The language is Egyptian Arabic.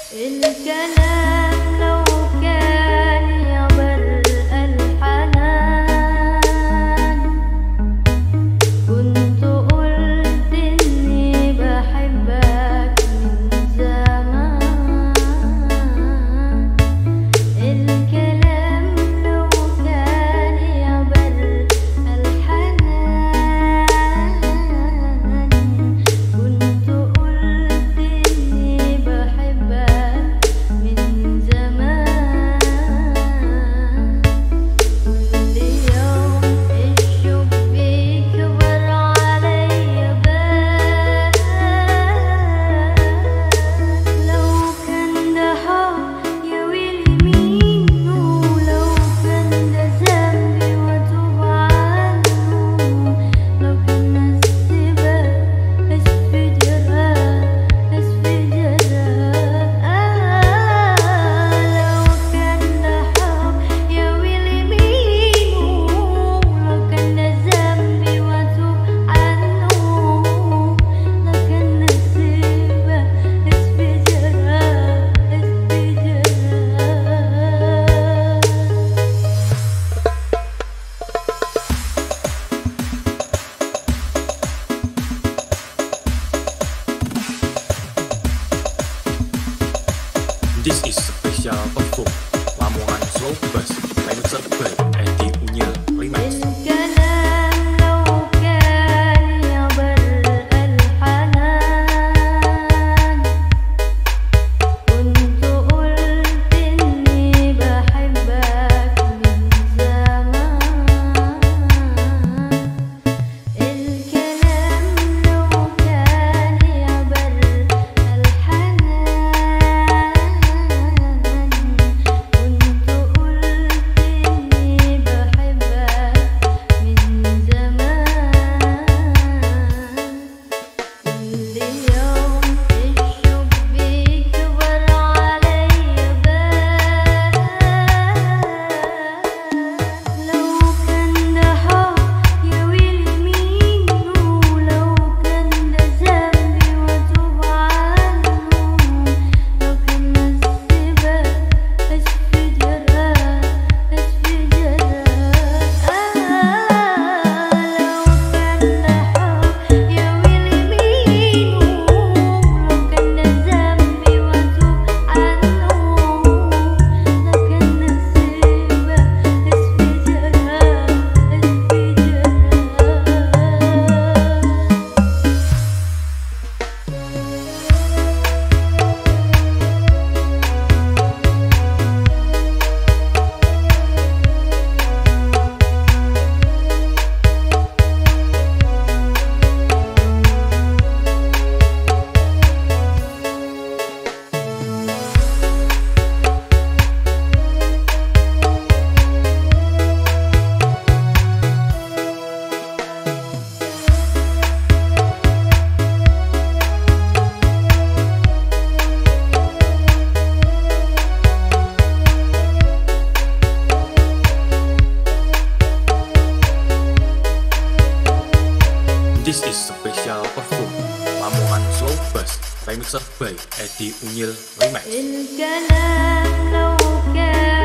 الكلام لو كان يعبر الحنان كنت قلت إني بحبك من زمان الكلام لو كان يعبر الحنان كنت قلت إني بحبك من زمان كل يوم الشوق بيكبر عليا بال لو كان ده حب يا ويلي مين ولو كان ده ذنبي واتوب عنه لو كان السبب اسف جراح اسف جراح لو كان ده حب يا ويلي مين ولو كان ده ذنبي واتوب عنه لو كان السبب اسف جراح اسف جراح This is special perform Lamongan Slow Bus Remixer by Edi Unyil Remix الكلام لو كان يعبر الحنان كنت قلت إني بحبك من زمان الكلام لو كان يعبر الحنان كنت قلت إني بحبك من زمان كل يوم الشوق بيكبر عليا بال لو كان ده حب يا ويلي مين ولو كان ده ذنبي واتوب عنه لو كان السبب اسف جراح اسف جراح لو كان ده حب يا ويلي مين ولو كان ده ذنبي واتوب عنه لو كان السبب اسف جراح اسف جراح This is special perform Lamongan Slow Bus Remixer by Edi Unyil Remix الكلام لو كان